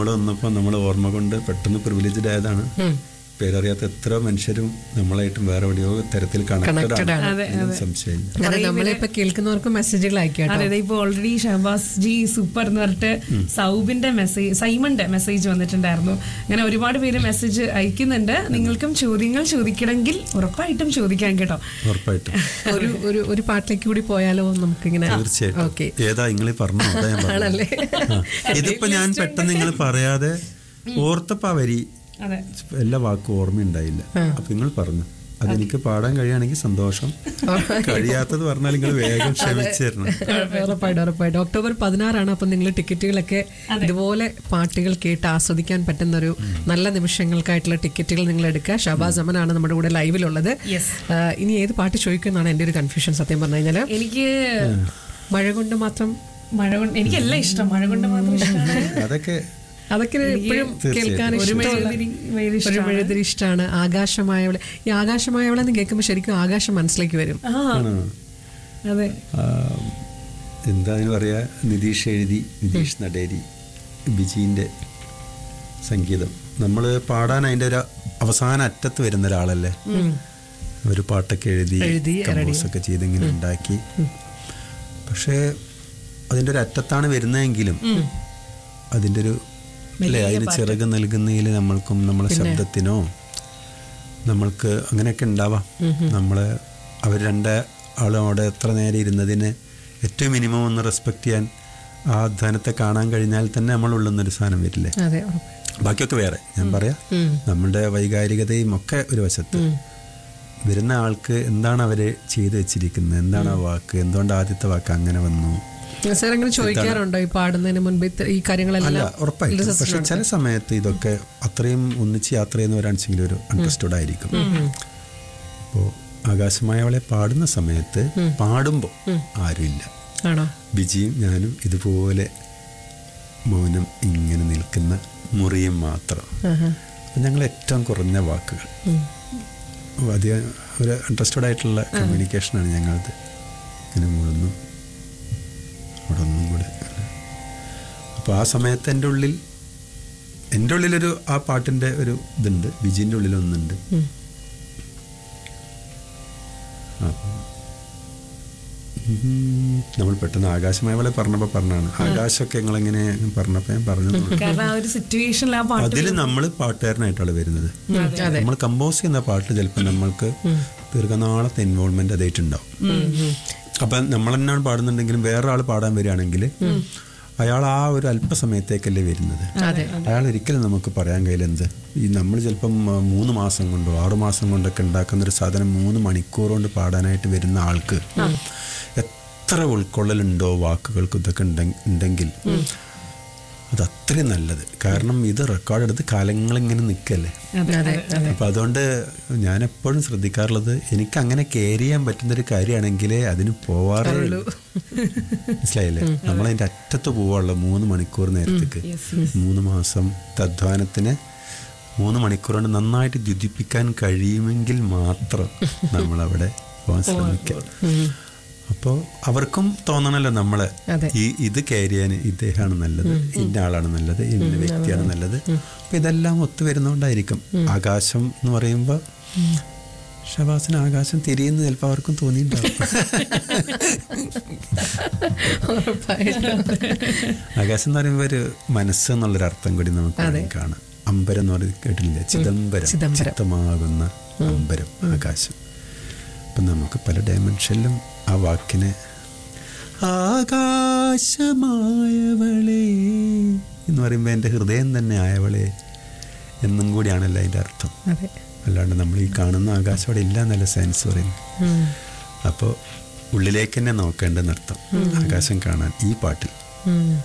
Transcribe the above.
ഇവിടെ വന്നപ്പോൾ നമ്മൾ ഓർമ്മ കൊണ്ട് പെട്ടെന്ന് പ്രിവിലേജ്ഡ് ആയതാണ് പേരറിയാത്ത എത്ര മനുഷ്യരും നമ്മളായിട്ടും വേറെ എവിടെയോ തരത്തിൽ Connected കണക്റ്റഡ് ആണ്. ആണ് ഇതിന് സംശയമില്ല അതെ നമ്മളിപ്പോ കേൾക്കുന്നവർക്ക് മെസ്സേജുകൾ അയക്കാം അതെ ഇപ്പൊ ഓൾറെഡി ഷഹബാസ് ജി സൂപ്പർ എന്ന് പറഞ്ഞിട്ട് സൗബിന്റെ മെസ്സേജ് സൈമന്റെ മെസ്സേജ് വന്നിട്ടുണ്ടായിരുന്നു അങ്ങനെ ഒരുപാട് പേര് മെസ്സേജ് അയക്കുന്നുണ്ട് നിങ്ങൾക്കും ചോദ്യങ്ങൾ ചോദിക്കണമെങ്കിൽ ഉറപ്പായിട്ടും ചോദിക്കാം കേട്ടോ ഉറപ്പായിട്ടും ഒരു ഒരു ഒരു പാട്ടിലേക്ക് കൂടി പോയാലോ നമുക്കിങ്ങനെ തീർച്ചയായിട്ടും ഓക്കെ ഏതാ നിങ്ങൾ പറഞ്ഞു അതാ ഞാൻ പറഞ്ഞത്. ആണല്ലേ ആ. ഇതിപ്പോ ഞാൻ പെട്ടെന്ന് നിങ്ങൾ പറയാതെ ഓർത്തപ്പ ആ വരി അതെ എല്ലാ വാക്കും ഓർമ്മയുണ്ടായില്ല അപ്പൊ നിങ്ങൾ പറഞ്ഞു അതെനിക്ക് പാടാൻ കഴിയുകയാണെങ്കിൽ സന്തോഷം കഴിയാത്തത് പറഞ്ഞാൽ നിങ്ങൾ വേഗം ക്ഷമിച്ചു തരണം ഉറപ്പായിട്ടും ഉറപ്പായിട്ടും ഒക്ടോബർ പതിനാറാണ് അപ്പം നിങ്ങൾ ടിക്കറ്റുകളൊക്കെ ഇതുപോലെ പാട്ടുകൾ കേട്ട് ആസ്വദിക്കാൻ പറ്റുന്ന ഒരു നല്ല നിമിഷങ്ങൾക്കായിട്ടുള്ള ടിക്കറ്റുകൾ നിങ്ങൾ എടുക്കുക ഷബാസ് അമനാണ് നമ്മുടെ കൂടെ ലൈവിലുള്ളത് Yes. ആ, ഇനി ഏത് പാട്ട് ചോദിക്കുമെന്നാണ് എൻ്റെ ഒരു കൺഫ്യൂഷൻ സത്യം പറഞ്ഞു കഴിഞ്ഞാൽ എനിക്ക് മഴ കൊണ്ട് മാത്രം മഴ കൊണ്ട് എനിക്കെല്ലാം ഇഷ്ടം മഴ കൊണ്ട് മാത്രം ഇഷ്ടമാണ് അതൊക്കെ അതൊക്കെ എപ്പോഴും കേൾക്കാൻ ഒരു ഇഷ്ടമുള്ള മെഴുകുതിരി ഭയങ്കര ഒരു ഇഷ്ടമാണ്. മെഴുതിരി ഇഷ്ടമാണ് ആകാശമായവളെ ഈ ആകാശമായവളെ എന്ന് കേൾക്കുമ്പോൾ ശരിക്കും ആകാശം മനസ്സിലേക്ക് വരും ആ ആണോ? അതെ ആ, എന്താ അതിന് പറയാ നിതീഷ് എഴുതി നിതീഷ് നടേരി ബിജീൻ്റെ സംഗീതം നമ്മൾ പാടാൻ അതിൻ്റെ ഒരു അവസാന അറ്റത്ത് വരുന്ന ഒരാളല്ലേ ഒരു പാട്ടൊക്കെ എഴുതി എഴുതി, കമ്പോസ് ഒക്കെ ചെയ്ത് ഇങ്ങനെ ഉണ്ടാക്കി പക്ഷേ അതിൻ്റെ ഒരു അറ്റത്താണ് വരുന്നതെങ്കിലും അതിൻ്റെ ഒരു അല്ലേ അതിന് ചിറക് നൽകുന്നതിൽ നമ്മൾക്കും നമ്മളെ ശബ്ദത്തിനോ നമ്മൾക്ക് അങ്ങനെയൊക്കെ ഉണ്ടാവാം നമ്മൾ അവർ രണ്ട് ആളും അവിടെ എത്ര നേരം ഇരുന്നതിന് ഏറ്റവും മിനിമം ഒന്ന് റെസ്പെക്ട് ചെയ്യാൻ ആ അധ്വാനത്തെ കാണാൻ കഴിഞ്ഞാൽ തന്നെ നമ്മൾ ഉള്ളുന്നൊരു സാധനം വരില്ലേ അതെ ഉറപ്പായും. ബാക്കിയൊക്കെ വേറെ ഞാൻ പറയാം നമ്മുടെ വൈകാരികതയും ഒക്കെ ഒരു വശത്ത് വരുന്ന ആൾക്ക് എന്താണ് അവര് ചെയ്തു വെച്ചിരിക്കുന്നത് എന്താണ് ആ വാക്ക് എന്തുകൊണ്ട് ആദ്യത്തെ വാക്ക് അങ്ങനെ വന്നു സാർ അങ്ങനെ ചോദിക്കാറുണ്ടോ ഈ പാടുന്നതിന് മുൻപ് ഇത്ര- ഈ അല്ല കാര്യങ്ങളെല്ലാം ഉറപ്പായിട്ടും പക്ഷെ ചില സമയത്ത് ഇതൊക്കെ അത്രയും ഒന്നിച്ച് യാത്ര ചെയ്യുന്നവരാണെച്ചെങ്കിൽ ഒരു അണ്ടർസ്റ്റുഡ് ആയിരിക്കും അപ്പോൾ ആകാശമായവളെ പാടുന്ന സമയത്ത് പാടുമ്പോൾ ആരുമില്ല ആണോ ബിജിയും ഞാനും ഇതുപോലെ മൗനം ഇങ്ങനെ നിൽക്കുന്ന മുറിയും മാത്രം ആഹാ. അപ്പം ഞങ്ങൾ ഏറ്റവും കുറഞ്ഞ വാക്കുകൾ അധികം ഒരു അണ്ടർസ്റ്റുഡ് ആയിട്ടുള്ള കമ്മ്യൂണിക്കേഷനാണ് ഞങ്ങളത് ഇങ്ങനെ മുഴുന്നു അവിടെ ഒന്നും കൂടെ അപ്പോൾ ആ സമയത്ത് എൻ്റെ ഉള്ളിൽ എൻ്റെ ഉള്ളിലൊരു ആ പാട്ടിൻ്റെ ഒരു ഇതുണ്ട് ബിജിൻ്റെ ഉള്ളിലൊന്നുണ്ട് ഉം. അപ്പം ഉം, നമ്മൾ പെട്ടെന്ന് ആകാശമായവളെ പറഞ്ഞപ്പോൾ പറഞ്ഞാണ് ആകാശമൊക്കെ നിങ്ങളെങ്ങനെ പറഞ്ഞപ്പോൾ ഞാൻ പറഞ്ഞു കാരണം ആ ഒരു സിറ്റുവേഷനിൽ ആ പാട്ട് അതിൽ നമ്മൾ പാട്ടുകാരനായിട്ടാണ് വരുന്നത് അതെ നമ്മൾ കമ്പോസ് ചെയ്യുന്ന പാട്ട് ചിലപ്പോൾ നമ്മൾക്ക് ദീർഘനാളത്തെ ഇൻവോൾവ്മെന്റ് അതായിട്ടുണ്ടാവും അപ്പം നമ്മൾ തന്നെയാണ് പാടുന്നുണ്ടെങ്കിലും വേറെ ആൾ പാടാൻ വരികയാണെങ്കിൽ അയാൾ ആ ഒരു അല്പസമയത്തേക്കല്ലേ വരുന്നത് അതെ അയാൾ ഒരിക്കലും നമുക്ക് പറയാൻ കഴിയില്ല എന്ത് ഈ നമ്മൾ ചിലപ്പം ആ, മൂന്ന് മാസം കൊണ്ടോ ആറു മാസം കൊണ്ടൊക്കെ ഉണ്ടാക്കുന്ന ഒരു സാധനം മൂന്ന് മണിക്കൂർ കൊണ്ട് പാടാനായിട്ട് വരുന്ന ആൾക്ക് എത്ര ഉൾക്കൊള്ളലുണ്ടോ വാക്കുകൾക്ക് ഇതൊക്കെ ഉണ്ടെ- ഉണ്ടെങ്കിൽ അത് അത്രയും നല്ലത് കാരണം ഇത് റെക്കോർഡ് എടുത്ത് കാലങ്ങളിങ്ങനെ നിൽക്കല്ലേ അതെ അതെ അതെ അപ്പം അതുകൊണ്ട് ഞാൻ എപ്പോഴും ശ്രദ്ധിക്കാറുള്ളത് എനിക്ക് അങ്ങനെ കെയർ ചെയ്യാൻ പറ്റുന്ന ഒരു കാര്യമാണെങ്കിലേ അതിന് പോവാറേ ഉള്ളൂ മനസ്സിലായില്ലേ നമ്മളതിൻ്റെ അറ്റത്ത് പോവാനുള്ള മൂന്ന് മണിക്കൂർ നേരത്തേക്ക് മൂന്ന് മാസം അധ്വാനത്തിന് മൂന്ന് മണിക്കൂർ കൊണ്ട് നന്നായിട്ട് ദ്യുതിപ്പിക്കാൻ കഴിയുമെങ്കിൽ മാത്രം നമ്മളവിടെ പോകാൻ ശ്രമിക്കാം അപ്പോൾ അവർക്കും തോന്നണല്ലോ നമ്മളെ അതെ. ഈ ഇത് കെയർ ചെയ്യാൻ ഇദ്ദേഹമാണ് നല്ലത് ഇന്ന ആളാണ് നല്ലത് ഇന്ന വ്യക്തിയാണ് നല്ലത് അപ്പൊ ഇതെല്ലാം ഒത്തു വരുന്നോണ്ടായിരിക്കും ആകാശം എന്ന് പറയുമ്പോൾ ഷബാസിന് ആകാശം തിരിയുന്ന ചിലപ്പോൾ അവർക്കും തോന്നിയിട്ടുണ്ടാവും ഉറപ്പായിട്ടും ആകാശം എന്ന് പറയുമ്പോൾ ഒരു മനസ്സ് എന്നുള്ളൊരു അർത്ഥം കൂടി നമുക്ക് വേണമെങ്കിൽ കാണാം അമ്പരം എന്ന് പറയുന്നത് കേട്ടില്ലേ ചിദംബരം ചിദംബരം. ചിത്തമാകുന്ന അമ്പരം ആകാശം അപ്പം നമുക്ക് പല ഡയമെൻഷനിലും ആ വാക്കിനെ ആകാശമായവളെ എന്ന് പറയുമ്പോൾ എൻ്റെ ഹൃദയം തന്നെ ആയവളെ എന്നും കൂടിയാണല്ലോ അതിൻ്റെ അർത്ഥം അതെ അല്ലാണ്ട് നമ്മൾ ഈ കാണുന്ന ആകാശം അവിടെ ഇല്ല എന്നല്ല സയൻസ് പറയുന്നത് ഉം. അപ്പോൾ ഉള്ളിലേക്ക് തന്നെ നോക്കേണ്ടെന്നർത്ഥം ആകാശം കാണാൻ ഈ പാട്ടിൽ ഉം.